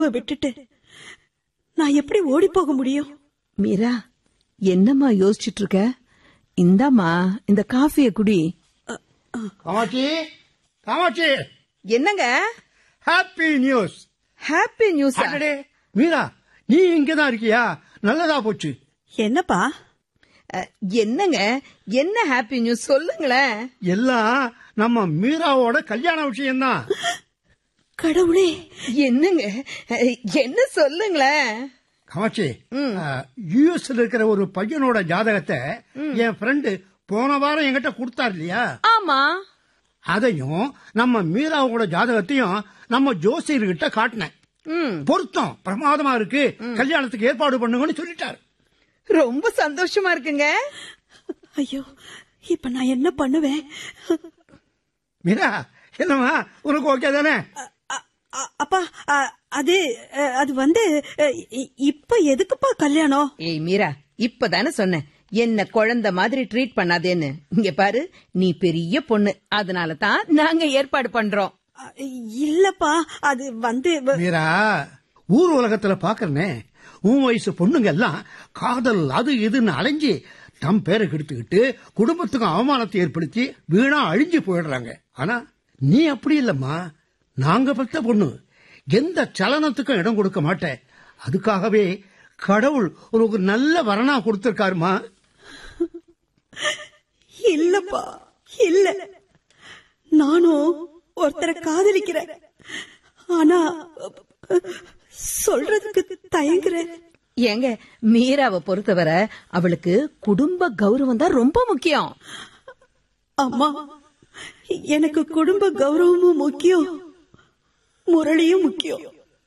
விட்டுட்டு நான் எப்படி ஓடி போக முடியும் மீரா என்னம்மா யோசிச்சுட்டு இருக்க இந்தாம்மா இந்த காஃபிய குடி காமாட்சி காமாட்சி என்னங்க ஹாப்பி நியூஸ் ஹாப்பி நியூஸ் அடடே மீரா நீ இங்கதான் இருக்கியா நல்லதா போச்சு என்னப்பா என்னங்க என்ன ஹாப்பி நியூஸ் சொல்லுங்களேன் எல்லாம் நம்ம மீராவோட கல்யாண விஷயம்தான் கடவுளே என்னங்க அஹ், என்ன சொல்லுங்களேன் காமாட்சி யூஎஸ்ல இருக்கிற ஒரு பையனோட ஜாதகத்தை என் ஃப்ரெண்டு போன வாரம் என்கிட்ட கொடுத்தார் இல்லையா ஆமா அதையும் நம்ம மீராவோட ஜாதகத்தையும் நம்ம ஜோசியர்கிட்ட காட்டினேன் ம் பொருத்தம் பிரமாதமா இருக்கு கல்யாணத்துக்கு ஏற்பாடு பண்ணுங்கன்னு சொல்லிட்டாரு ரொம்ப சந்தோஷமா இருக்குங்க ஐயோ இப்ப நான் என்ன பண்ணுவேன் மீரா என்னம்மா உனக்கு ஓகே தானே அ- அ- அப்பா அ- அது அ, அது வந்து அ, இ- இப்ப எதுக்குப்பா கல்யாணம் ஏய் மீரா இப்பதானே சொன்னேன் என்ன குழந்தை மாதிரி ட்ரீட் பண்ணாதேன்னு இங்க பாரு நீ பெரிய பொண்ணு அதனால தான் நாங்க ஏற்பாடு பண்றோம் அ, இல்லப்பா அது வந்து வ- மீரா ஊர் உலகத்துல பாக்குறனே உன் வயசு பொண்ணுங்க எல்லாம் காதல் அது இதுன்னு அலைஞ்சு தம் பேரை கெடுத்துக்கிட்டு குடும்பத்துக்கும் அவமானத்தை ஏற்படுத்தி வீணா அழிஞ்சு போயிடுறாங்க ஆனா நீ அப்படி இல்லம்மா நாங்க பெத்த பொண்ணு எந்த சலனத்துக்கும் இடம் கொடுக்க மாட்டேன் அதுக்காகவே கடவுள் உனக்கு நல்ல வரனா கொடுத்திருக்காருமா இல்லப்பா இல்ல நானும் ஒருத்தரை காதலிக்கிறேன் ஆனா அ, சொல்றதுக்கு தயங்குறேன் ஏங்க மீராவை பொறுத்தவரை அவளுக்கு குடும்ப கௌரவம் தான் ரொம்ப முக்கியம் அம்மா எனக்கு குடும்ப கௌரவமும் முக்கியம் முரளியும் முக்கியம்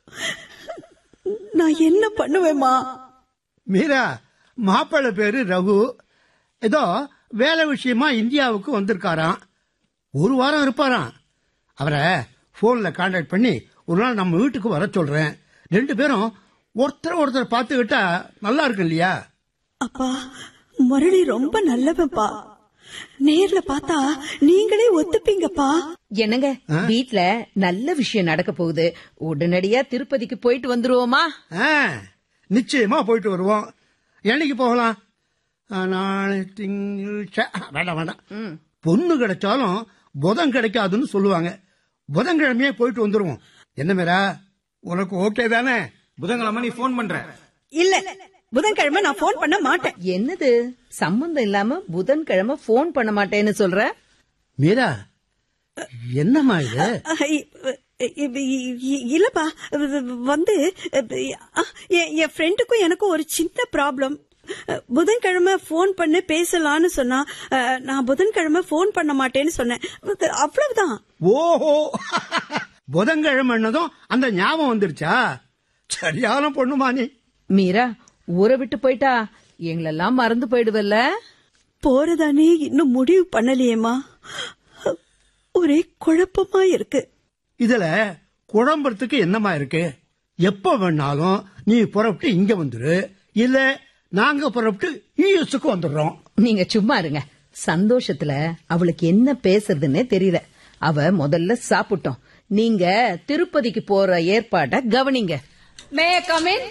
நான் என்ன பண்ணுவேம்மா மீரா மாப்பிள்ளை பேரு ரகு ஏதோ வேலை விஷயமா இந்தியாவுக்கு வந்திருக்காராம் ஒரு வாரம் இருப்பாராம் அவரை போன்ல கான்டாக்ட் பண்ணி ஒரு நாள் நம்ம வீட்டுக்கு வர சொல்றேன் ரெண்டு பேரும் ஒருத்தர் ஒருத்தர் பார்த்துக்கிட்டா நல்லா இருக்கும் இல்லையா அப்பா முரளி ரொம்ப நல்லவன்ப்பா நேர்ல பார்த்தா நீங்களே ஒத்துப்பீங்கப்பா என்னங்க வீட்ல நல்ல விஷயம் நடக்க போகுது உடனடியா திருப்பதிக்கு போயிட்டு வந்துருவோமா ஆ, நிச்சயமா போயிட்டு வருவோம் என்னைக்கு போகலாம் ஆ, நாளை திங்கள் ச- வேண்டாம் வேண்டாம் பொண்ணு கிடைச்சாலும் புதன் கிடைக்காதுன்னு சொல்லுவாங்க புதன்கிழமையே போயிட்டு வந்துருவோம் என்ன மேரா உனக்கு ஓகே தானே புதன்கிழமை நீ போன் பண்ற இல்ல புதன்கிழமை நான் போன் பண்ண மாட்டேன் என்னது சம்பந்தம் இல்லாம புதன்கிழமை போன் பண்ண மாட்டேன்னு சொல்ற மீரா என்னம்மா இது இ- இ- இ- இ- இல்லப்பா வந்து அ, என் என் ஃப்ரெண்டுக்கும் எனக்கும் ஒரு சின்ன ப்ராப்ளம் புதன்கிழமை ஃபோன் பண்ணி பேசலாம்னு சொன்னா அ, நான் புதன்கிழமை ஃபோன் பண்ண மாட்டேன்னு சொன்னேன் அவ்வளவுதான் ஓஹோ புதன்கிழமைன்னதும் அந்த ஞாபகம் வந்துருச்சா சரியான பொண்ணுமா நீ மீரா ஊரை விட்டு போயிட்டா எங்களெல்லாம் மறந்து போயிடுவல்ல போறதானே இன்னும் முடிவு பண்ணலையேம்மா ஒரே குழப்பமா இருக்கு இதுல குழம்புறதுக்கு என்னமா இருக்கு எப்ப வேணாலும் நீ புறப்பட்டு இங்க வந்துரு இல்ல நாங்க புறப்பட்டு யூஎஸ்க்கு வந்துடுறோம் நீங்க சும்மா இருங்க சந்தோஷத்துல அவளுக்கு என்ன பேசுறதுன்னே தெரியல அவ முதல்ல சாப்பிட்டோம் நீங்க திருப்பதிக்கு போற ஏற்பாட்ட கவனிங்க மே கமின்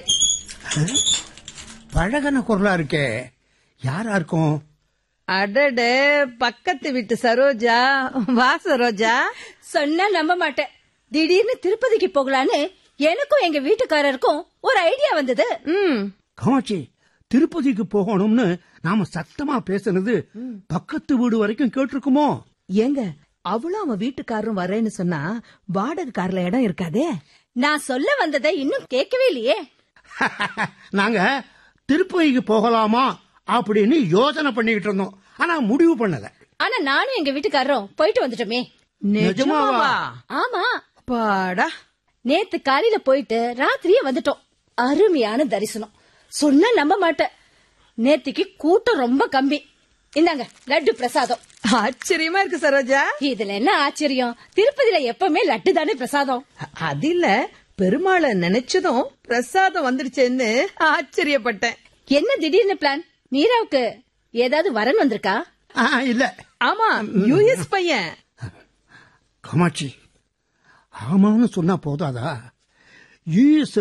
பழகன குரலா இருக்கே யாரா இருக்கும் அடட பக்கத்து வீட்டு சரோஜா வா சரோஜா சொன்னா நம்ப மாட்டேன் திடீர்னு திருப்பதிக்கு போகலான்னு எனக்கும் எங்க வீட்டுக்காரருக்கும் ஒரு ஐடியா வந்தது ம் காமாட்சி திருப்பதிக்கு போகணும்னு நாம சத்தமா பேசுனது பக்கத்து வீடு வரைக்கும் கேட்டிருக்குமோ ஏங்க அவளும் அவன் வீட்டுக்காரரும் வரேன்னு சொன்னா வாடகை கார்ல இடம் இருக்காதே நான் சொல்ல வந்ததை இன்னும் கேட்கவே இல்லையே நாங்க திருப்பதிக்கு போகலாமா அப்படின்னு யோசனை பண்ணிக்கிட்டு இருந்தோம் ஆனா முடிவு பண்ணல ஆனா நானும் எங்க வீட்டுக்காரரும் போயிட்டு வந்துட்டோமே நிஜமாவா ஆமா பாடா நேத்து காலையில போயிட்டு ராத்திரியே வந்துட்டோம் அருமையான தரிசனம் சொன்னா நம்ப மாட்டேன் நேத்திக்கு கூட்டம் ரொம்ப கம்மி இந்தாங்க லட்டு பிரசாதம் ஆச்சரியமா இருக்கு சரோஜா இதுல என்ன ஆச்சரியம் திருப்பதியில எப்பவுமே லட்டு தானே பிரசாதம் அது இல்ல பெருமாளை நினைச்சதும் பிரசாதம் வந்துருச்சேன்னு ஆச்சரியப்பட்டேன் என்ன திடீர்னு பிளான் மீராவுக்கு ஏதாவது வரன் வந்திருக்கா ஆ, இல்ல ஆமா யூஎஸ் பையன் காமாட்சி ஆமான்னு சொன்னா போதாதா ஈஸ்